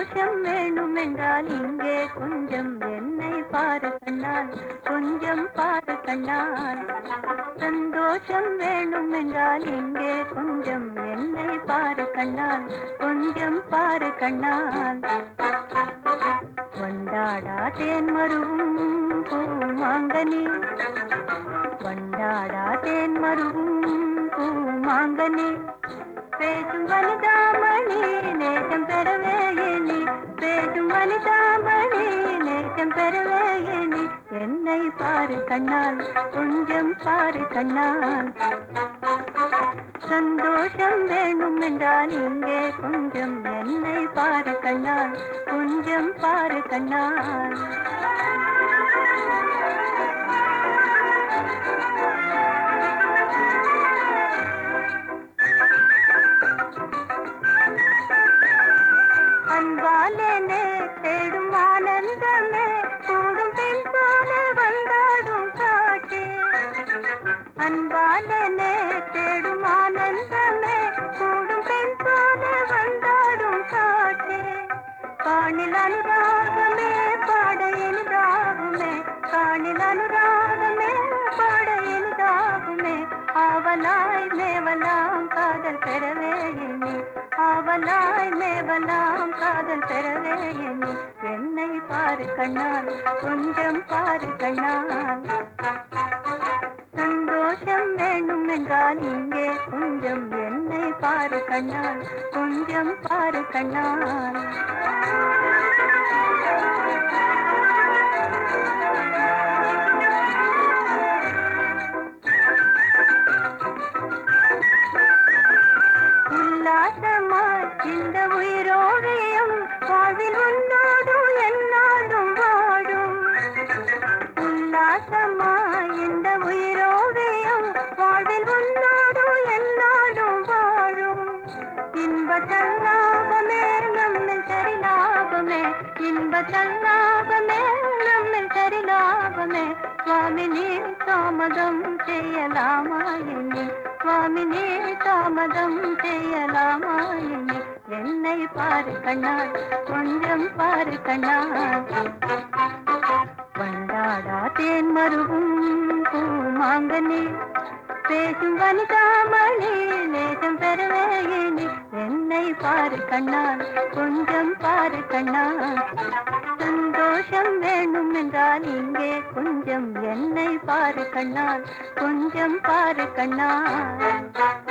சந்தோஷம் வேணும் என்றால் இங்கே கொஞ்சம் என்னை பாரு கண்ணால் கொஞ்சம் பாரு கண்ணால் சந்தோஷம் வேணும் என்றால் இங்கே கொஞ்சம் என்னை பாரு கண்ணால் கொஞ்சம் பாரு கண்ணால் வண்டாடா தேன் மருவும் பூமாங்கனி வண்டாடா தேன் மருவும் பூமாங்கனி பேசும் வனிதாமணி நேசம் பெறவே எண்ணி பேசும் வனிதாமணி நேசம் பெறவே எண்ணி என்னை பாரு கண்ணால் கொஞ்சம் பாரு கண்ணால் சந்தோஷம் வேணும் என்றால் இங்கே கொஞ்சம் என்னை பாரு கண்ணால் கொஞ்சம் பாரு கண்ணால் அன்பாலே தேடும் ஆனந்தமே கூடும் பெண் போல வந்தாடும் காட்சி அன்பாலே தேடும் ஆனந்தமே கூடும் பெண் போல வந்தாடும் காட்சி காணில் அனுராகமே பாட இனிதாகுமே காணில் அனுராகமே பாட இனிதாகுமே ஆவலாய் மேவலாம் காதல் பெறவே எண்ணி ஆவலாய் மேவலாம் காதல் பெறவே எண்ணி என்னை பாரு கண்ணால் கொஞ்சம் பாரு கண்ணால் சந்தோஷம் வேணும் என்றால் இங்கே கொஞ்சம் என்னை பாரு கண்ணால் கொஞ்சம் பாரு கண்ணால் உல்லாசமாய் இந்த உயிரோவியம் வாழ்வில் உன்னோடு என்னாலும் வாழும் உல்லாசமாய் இந்த உயிரோவியம் வாழ்வில் உன்னோடு என்னாலும் வாழும் இன்ப தல்லாபமே நம்மில் சரி லாபமே இன்ப தல்லாபமே நம்மில் சரி லாபமே சுவாமினி தாமதம் செய்யலாமா என்னை சுவாமினி தாமதம் செய்யலாமா என்னை என்னை பாரு கண்ணால் கொஞ்சம் பாரு கண்ணால் வண்டாடா தேன் மருவும் பூமாங்கனி பேசும் வனிதாமணி நேசம் பெறவே இனி என்னை பாரு கண்ணால் கொஞ்சம் பாரு கண்ணால் சந்தோஷம் வேணும் என்றால் இங்கே கொஞ்சம் என்னை பாரு கண்ணால் கொஞ்சம் பாரு கண்ணால்